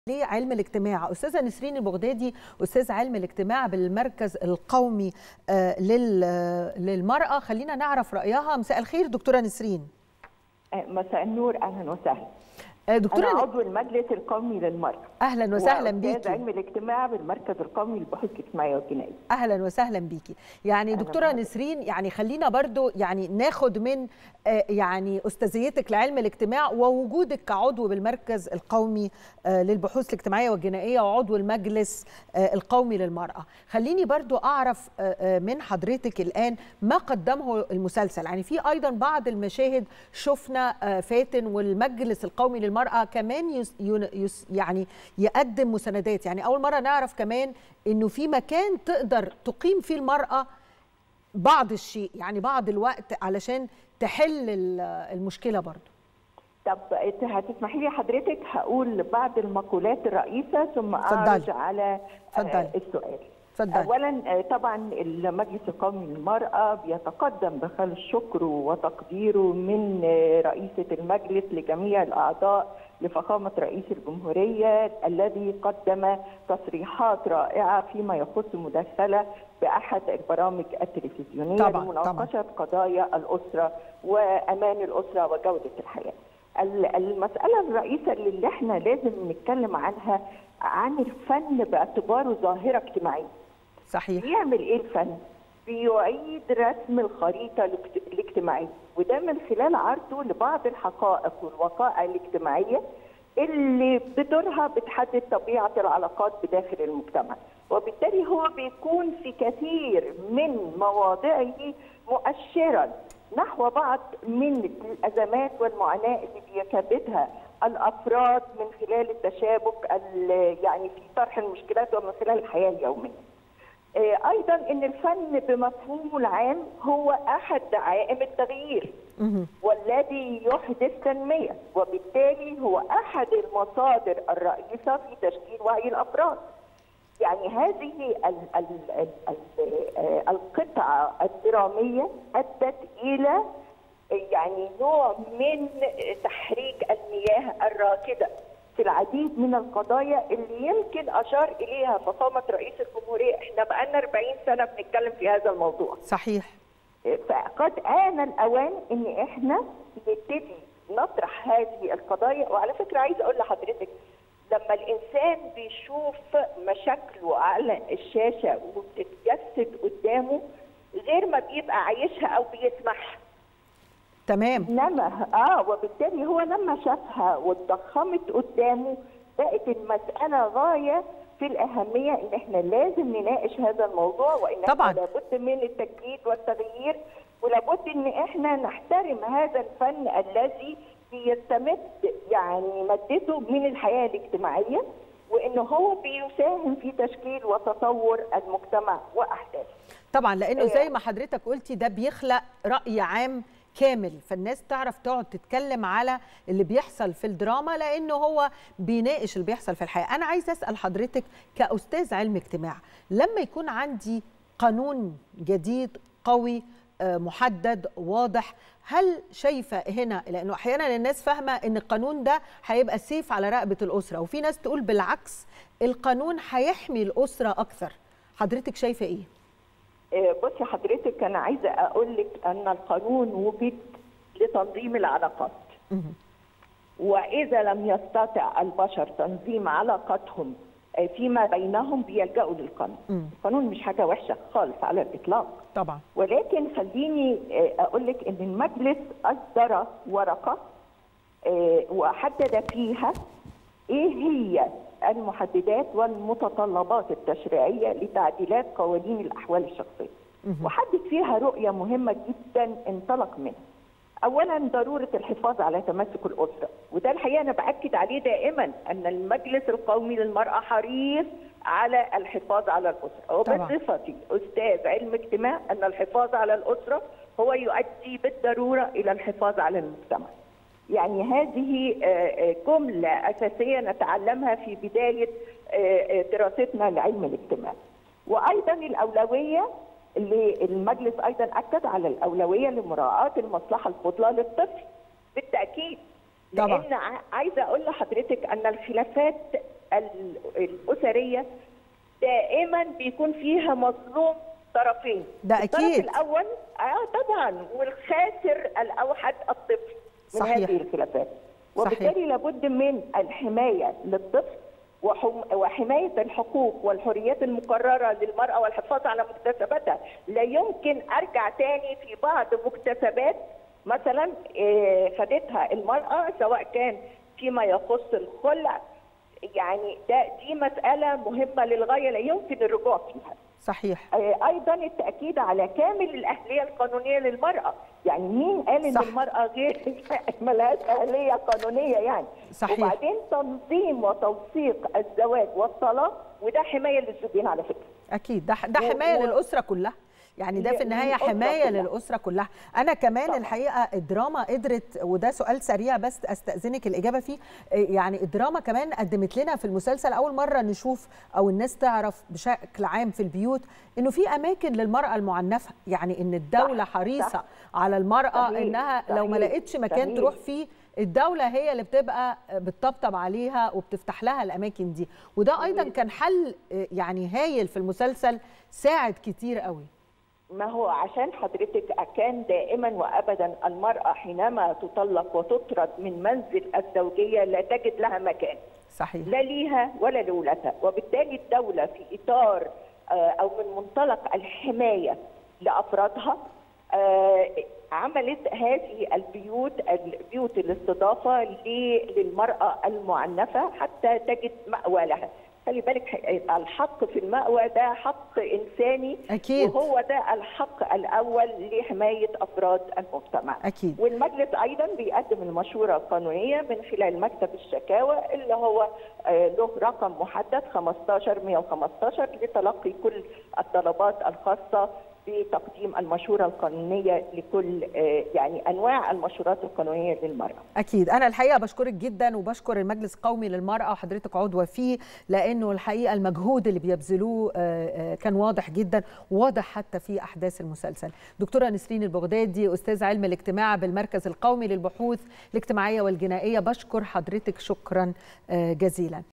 علم الاجتماع استاذه نسرين البغدادي استاذ علم الاجتماع بالمركز القومي للمراه خلينا نعرف رايها مساء الخير دكتوره نسرين مساء النور اهلا وسهلا دكتوره أنا عضو المجلس القومي للمرأة اهلا وسهلا بيكي علم الاجتماع بالمركز القومي للبحوث الاجتماعيه والجنائيه اهلا وسهلا بيكي يعني دكتوره نسرين يعني خلينا برضو يعني ناخد من يعني استاذيتك لعلم الاجتماع ووجودك كعضو بالمركز القومي للبحوث الاجتماعيه والجنائيه وعضو المجلس القومي للمراه خليني برضو اعرف من حضرتك الان ما قدمه المسلسل يعني في ايضا بعض المشاهد شفنا فاتن والمجلس القومي للمراه كمان يس يس يعني يقدم مساندات يعني اول مره نعرف كمان انه في مكان تقدر تقيم فيه المراه بعض الشيء يعني بعض الوقت علشان تحل المشكله برضو طب هتسمحي لي حضرتك هقول بعض المقولات الرئيسه ثم اعرج على فضل. السؤال فضل. اولا طبعا المجلس القومي للمراه بيتقدم بخال الشكر وتقديره من رئيسه المجلس لجميع الاعضاء لفخامه رئيس الجمهوريه الذي قدم تصريحات رائعه فيما يخص مداخله باحد البرامج التلفزيونيه طبعا لمناقشه طبعا. قضايا الاسره وامان الاسره وجوده الحياه. المساله الرئيسه اللي احنا لازم نتكلم عنها عن الفن باعتباره ظاهره اجتماعيه. صحيح. بيعمل ايه الفن؟ بيعيد رسم الخريطه الاجتماعيه وده من خلال عرضه لبعض الحقائق والوقائع الاجتماعيه اللي بدورها بتحدد طبيعه العلاقات بداخل المجتمع وبالتالي هو بيكون في كثير من مواضعه مؤشرا نحو بعض من الازمات والمعاناه اللي بيكبدها الافراد من خلال التشابك يعني في طرح المشكلات ومن خلال الحياه اليوميه. ايضا ان الفن بمفهومه العام هو احد دعائم التغيير والذي يحدث تنميه وبالتالي هو احد المصادر الرئيسه في تشكيل وعي الافراد. يعني هذه ال ال ال ال القطعه الدراميه ادت الى يعني نوع من تحريك المياه الراكده في العديد من القضايا اللي يمكن اشار اليها فخامه رئيس الجمهوريه احنا بقالنا 40 سنه بنتكلم في هذا الموضوع. صحيح. فقد آن الاوان ان احنا نبتدي نطرح هذه القضايا وعلى فكره عايزه اقول لحضرتك لما الانسان بيشوف مشاكله على الشاشه وبتتجسد قدامه غير ما بيبقى عايشها او بيسمعها. تمام انما اه وبالتالي هو لما شافها واتضخمت قدامه بقت المساله غايه في الاهميه ان احنا لازم نناقش هذا الموضوع وان طبعا لابد من التجديد والتغيير ولابد ان احنا نحترم هذا الفن الذي بيستمد يعني مادته من الحياه الاجتماعيه وان هو بيساهم في تشكيل وتطور المجتمع واحداثه. طبعا لانه زي ما حضرتك قلتي ده بيخلق راي عام كامل فالناس تعرف تقعد تتكلم على اللي بيحصل في الدراما لانه هو بيناقش اللي بيحصل في الحياه انا عايزه اسال حضرتك كاستاذ علم اجتماع لما يكون عندي قانون جديد قوي محدد واضح هل شايفه هنا لانه احيانا الناس فاهمه ان القانون ده هيبقى سيف على رقبه الاسره وفي ناس تقول بالعكس القانون هيحمي الاسره اكثر حضرتك شايفه ايه بصي حضرتك انا عايزه اقول لك ان القانون وجد لتنظيم العلاقات واذا لم يستطع البشر تنظيم علاقاتهم فيما بينهم بيلجأوا للقانون القانون مش حاجه وحشه خالص على الاطلاق طبعا ولكن خليني اقول لك ان المجلس اصدر ورقه وحدد فيها ايه هي المحددات والمتطلبات التشريعيه لتعديلات قوانين الاحوال الشخصيه وحدد فيها رؤيه مهمه جدا انطلق منها اولا ضروره الحفاظ على تماسك الاسره وده الحقيقه انا باكد عليه دائما ان المجلس القومي للمراه حريص على الحفاظ على الاسره وبصفتي استاذ علم اجتماع ان الحفاظ على الاسره هو يؤدي بالضروره الى الحفاظ على المجتمع يعني هذه جملة أساسية نتعلمها في بداية دراستنا لعلم الاجتماع وأيضا الأولوية اللي المجلس أيضا أكد على الأولوية لمراعاة المصلحة الفضلى للطفل بالتأكيد طبعا. لأن عايزة أقول لحضرتك أن الخلافات الاسريه دائما بيكون فيها مظلوم طرفين ده الطرف أكيد. الاول اه طبعا والخاسر الاوحد الطفل من صحيح. هذه الخلافات صحيح. وبالتالي لابد من الحمايه للطفل وحم- وحمايه الحقوق والحريات المقرره للمراه والحفاظ على مكتسباتها لا يمكن ارجع تاني في بعض مكتسبات مثلا آه، خدتها المراه سواء كان فيما يخص الخلع يعني ده دي مساله مهمه للغايه لا يمكن الرجوع فيها صحيح آه، ايضا التاكيد على كامل الاهليه القانونيه للمراه يعني مين قال ان صح. المراه غير ملهاش اهليه قانونيه يعني صحيح. وبعدين تنظيم وتوثيق الزواج والطلاق وده حمايه للزوجين على فكره اكيد ده ده و- حمايه و- للاسره كلها يعني ده في ل- النهايه للأسرة حمايه كلها. للاسره كلها انا كمان طبعاً. الحقيقه الدراما قدرت وده سؤال سريع بس استاذنك الاجابه فيه إيه يعني الدراما كمان قدمت لنا في المسلسل اول مره نشوف او الناس تعرف بشكل عام في البيوت انه في اماكن للمراه المعنفه يعني ان الدوله صح، حريصه صح. على المراه صحيح، انها لو ما صحيح، لقتش مكان صحيح. تروح فيه الدولة هي اللي بتبقى بتطبطب عليها وبتفتح لها الأماكن دي وده أيضا كان حل آه، يعني هايل في المسلسل ساعد كتير قوي ما هو عشان حضرتك كان دائما وابدا المراه حينما تطلق وتطرد من منزل الزوجيه لا تجد لها مكان صحيح لا ليها ولا لولادها وبالتالي الدولة في إطار آه، أو من منطلق الحماية لأفرادها آه، عملت هذه البيوت البيوت الاستضافة ل- للمرأة المعنفة حتى تجد مأوى لها خلي بالك الحق في المأوى ده حق إنساني أكيد. وهو ده الحق الأول لحماية أفراد المجتمع أكيد. والمجلس ايضا بيقدم المشوره القانونيه من خلال مكتب الشكاوى اللي هو آه، له رقم محدد 15 115 لتلقي كل الطلبات الخاصه بتقديم المشوره القانونيه لكل آه، يعني انواع المشورات القانونيه للمراه. أكيد أنا الحقيقة بشكرك جدا وبشكر المجلس القومي للمرأة وحضرتك عضوة فيه لأنه الحقيقة المجهود اللي بيبذلوه آه، آه، كان واضح جدا واضح حتى في أحداث المسلسل دكتورة نسرين البغدادي أستاذ علم الاجتماع بالمركز القومي للبحوث الاجتماعية والجنائية بشكر حضرتك شكرا آه، جزيلا